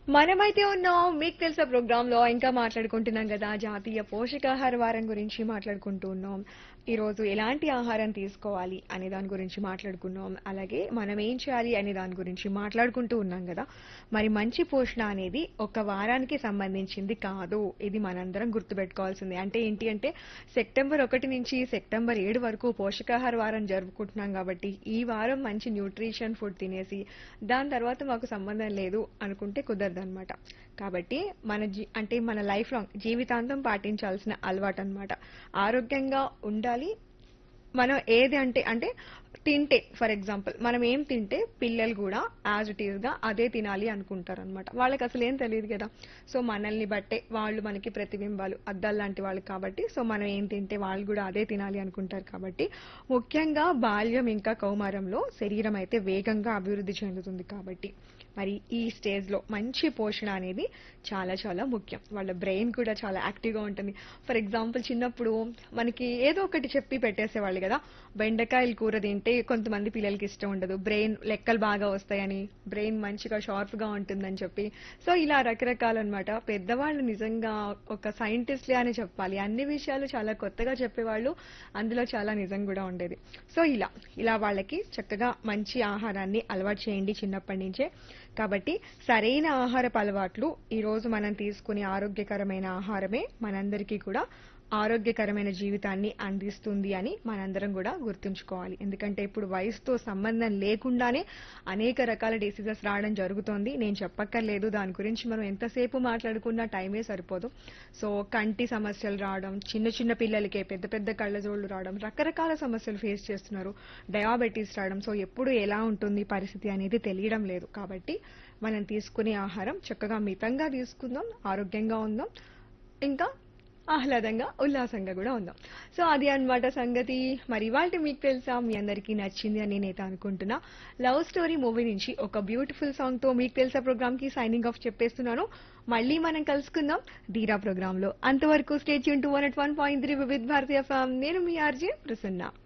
మనమైతే ఉన్నాం మీకు తెలుసా ప్రోగ్రామ్ లో ఇంకా మాట్లాడుకుంటున్నాం కదా జాతీయ పోషకాహార వారం గురించి మాట్లాడుకుంటూ ఉన్నాం ఈ రోజు ఎలాంటి ఆహారం తీసుకోవాలి అనే దాని గురించి మాట్లాడుకున్నాం అలాగే మనం ఏం చేయాలి అనే దాని గురించి మాట్లాడుకుంటూ ఉన్నాం కదా మరి మంచి పోషణ అనేది ఒక వారానికి సంబంధించింది కాదు ఇది మనందరం గుర్తుపెట్టుకోవాల్సింది అంటే ఏంటి అంటే సెప్టెంబర్ ఒకటి నుంచి సెప్టెంబర్ ఏడు వరకు పోషకాహార వారం జరుపుకుంటున్నాం కాబట్టి ఈ వారం మంచి న్యూట్రిషన్ ఫుడ్ తినేసి దాని తర్వాత మాకు సంబంధం లేదు అనుకుంటే కుదరదన్నమాట కాబట్టి మన జీ అంటే మన లైఫ్ లాంగ్ జీవితాంతం పాటించాల్సిన అలవాటు అనమాట ఆరోగ్యంగా ఉండాలి మనం ఏది అంటే అంటే తింటే ఫర్ ఎగ్జాంపుల్ మనం ఏం తింటే పిల్లలు కూడా యాజ్ ఇట్ ఈస్ గా అదే తినాలి అనుకుంటారు అనమాట వాళ్ళకి అసలు ఏం తెలియదు కదా సో మనల్ని బట్టే వాళ్ళు మనకి ప్రతిబింబాలు అద్దాలు లాంటి వాళ్ళు కాబట్టి సో మనం ఏం తింటే వాళ్ళు కూడా అదే తినాలి అనుకుంటారు కాబట్టి ముఖ్యంగా బాల్యం ఇంకా కౌమారంలో శరీరం అయితే వేగంగా అభివృద్ధి చెందుతుంది కాబట్టి మరి ఈ స్టేజ్ లో మంచి పోషణ అనేది చాలా చాలా ముఖ్యం వాళ్ళ బ్రెయిన్ కూడా చాలా యాక్టివ్ గా ఉంటుంది ఫర్ ఎగ్జాంపుల్ చిన్నప్పుడు మనకి ఏదో ఒకటి చెప్పి పెట్టేసేవాళ్ళు కదా బెండకాయలు కూర తింటే కొంతమంది పిల్లలకి ఇష్టం ఉండదు బ్రెయిన్ లెక్కలు బాగా వస్తాయని బ్రెయిన్ మంచిగా షార్ప్ గా ఉంటుందని చెప్పి సో ఇలా రకరకాలన్నమాట పెద్దవాళ్ళు నిజంగా ఒక సైంటిస్ట్లే అని చెప్పాలి అన్ని విషయాలు చాలా కొత్తగా చెప్పేవాళ్ళు అందులో చాలా నిజం కూడా ఉండేది సో ఇలా ఇలా వాళ్ళకి చక్కగా మంచి ఆహారాన్ని అలవాటు చేయండి చిన్నప్పటి నుంచే కాబట్టి సరైన ఆహారపు అలవాట్లు ఈ రోజు మనం తీసుకునే ఆరోగ్యకరమైన ఆహారమే మనందరికీ కూడా ఆరోగ్యకరమైన జీవితాన్ని అందిస్తుంది అని మనందరం కూడా గుర్తుంచుకోవాలి ఎందుకంటే ఇప్పుడు వయసుతో సంబంధం లేకుండానే అనేక రకాల డిసీజెస్ రావడం జరుగుతోంది నేను చెప్పక్కర్లేదు దాని గురించి మనం ఎంతసేపు మాట్లాడుకున్నా టైమే సరిపోదు సో కంటి సమస్యలు రావడం చిన్న చిన్న పిల్లలకే పెద్ద పెద్ద కళ్ళజోళ్లు రావడం రకరకాల సమస్యలు ఫేస్ చేస్తున్నారు డయాబెటీస్ రావడం సో ఎప్పుడు ఎలా ఉంటుంది పరిస్థితి అనేది తెలియడం లేదు కాబట్టి మనం తీసుకునే ఆహారం చక్కగా మితంగా తీసుకుందాం ఆరోగ్యంగా ఉందాం ఇంకా ఆహ్లాదంగా ఉల్లాసంగా కూడా ఉందాం సో అది అన్నమాట సంగతి మరి ఇవాళ మీకు తెలుసా మీ అందరికీ నచ్చింది అని నేనైతే అనుకుంటున్నా లవ్ స్టోరీ మూవీ నుంచి ఒక బ్యూటిఫుల్ సాంగ్ తో మీకు తెలుసా ప్రోగ్రామ్ కి సైనింగ్ ఆఫ్ చెప్పేస్తున్నాను మళ్ళీ మనం కలుసుకుందాం ధీరా ప్రోగ్రామ్ లో అంతవరకు స్టేట్ యూన్ two one eight one point three Vividh Bharatiya FM నేను మీ ఆర్జే ప్రసన్న